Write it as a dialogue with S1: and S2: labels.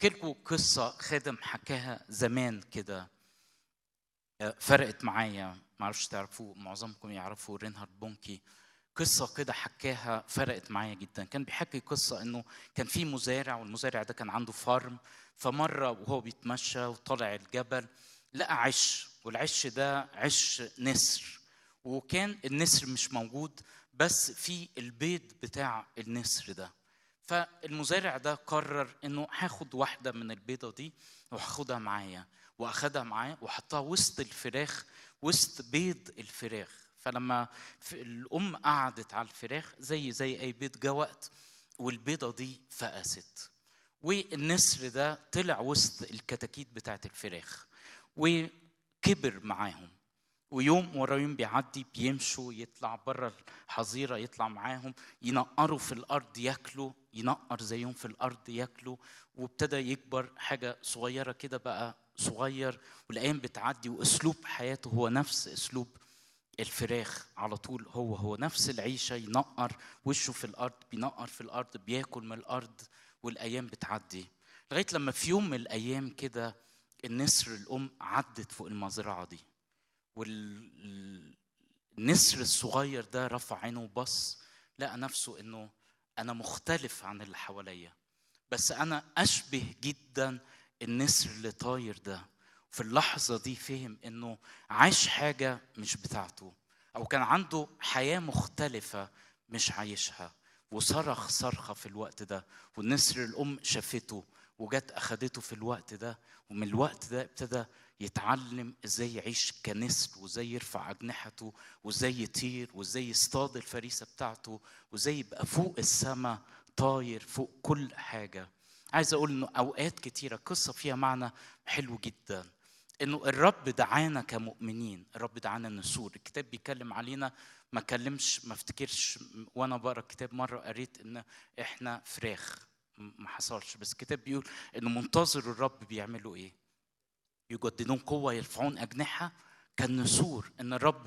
S1: احكي لكم قصه خادم حكاها زمان كده آه، فرقت معايا معرفش تعرفوه معظمكم يعرفوا رينهارد بونكي قصة كده حكاها فرقت معايا جدا كان بيحكي قصة انه كان في مزارع والمزارع ده كان عنده فارم فمرة وهو بيتمشى وطالع الجبل لقى عش والعش ده عش نسر وكان النسر مش موجود بس في البيض بتاع النسر ده فالمزارع ده قرر انه هاخد واحده من البيضه دي وهاخدها معايا واخدها معاه وحطها وسط الفراخ وسط بيض الفراخ فلما في- الام قعدت على الفراخ زي زي اي بيض جه وقت والبيضه دي فقست والنسر ده طلع وسط الكتاكيت بتاعت الفراخ وكبر معاهم ويوم ورا يوم بيعدي بيمشوا يطلع بره الحظيره يطلع معاهم ينقروا في الارض ياكلوا ينقر زيهم في الارض ياكلوا وابتدى يكبر حاجه صغيره كده بقى صغير والايام بتعدي واسلوب حياته هو نفس اسلوب الفراخ على طول هو هو نفس العيشه ينقر وشه في الارض بينقر في الارض بياكل من الارض والايام بتعدي لغايه لما في يوم من الايام كده النسر الام عدت فوق المزرعه دي والنسر الصغير ده رفع عينه وبص لقى نفسه انه انا مختلف عن اللي حواليا بس انا اشبه جدا النسر اللي طاير ده في اللحظة دي فهم انه عاش حاجة مش بتاعته او كان عنده حياة مختلفة مش عايشها وصرخ صرخة في الوقت ده والنسر الام شافته وجت اخدته في الوقت ده ومن الوقت ده ابتدى يتعلم ازاي يعيش كنسر وازاي يرفع اجنحته وازاي يطير وازاي يصطاد الفريسه بتاعته وازاي يبقى فوق السماء طاير فوق كل حاجه عايز اقول انه اوقات كتيره قصه فيها معنى حلو جدا انه الرب دعانا كمؤمنين الرب دعانا نسور الكتاب بيتكلم علينا ما كلمش ما افتكرش وانا بقرا الكتاب مره قريت ان احنا فراخ ما حصلش بس الكتاب بيقول انه منتظر الرب بيعملوا ايه يجددون قوه يرفعون اجنحه كالنسور ان الرب